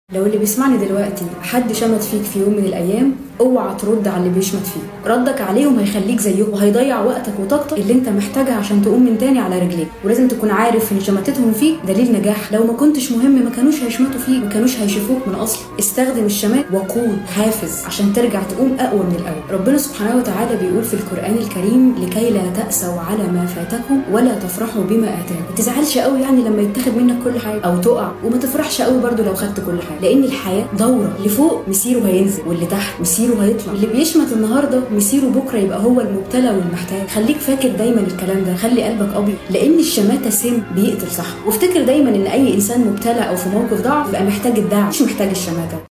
لو اللي بيسمعني دلوقتي حد شمت فيك في يوم من الايام اوعى ترد على اللي بيشمت فيك ردك عليهم هيخليك زيهم وهيضيع وقتك وطاقتك اللي انت محتاجها عشان تقوم من تاني على رجليك ولازم تكون عارف ان شماتتهم فيك دليل نجاح لو ما كنتش مهم ما كانوش هيشمتوا فيك ما كانوش هيشوفوك من اصل استخدم الشمات وقود حافز عشان ترجع تقوم اقوى من الاول ربنا سبحانه وتعالى بيقول في القران الكريم لكي لا تاسوا على ما فاتكم ولا تفرحوا بما اتاكم ما تزعلش قوي يعني لما يتاخد منك كل حاجه او تقع وما تفرحش قوي برضو لو خدت كل حاجه لان الحياه دوره اللي فوق مسيره هينزل واللي تحت مسيره هيطلع اللي بيشمت النهارده مسيره بكره يبقى هو المبتلى والمحتاج خليك فاكر دايما الكلام ده خلي قلبك ابيض لان الشماته سم بيقتل صح وافتكر دايما ان اي انسان مبتلى او في موقف ضعف يبقى محتاج الدعم مش محتاج الشماته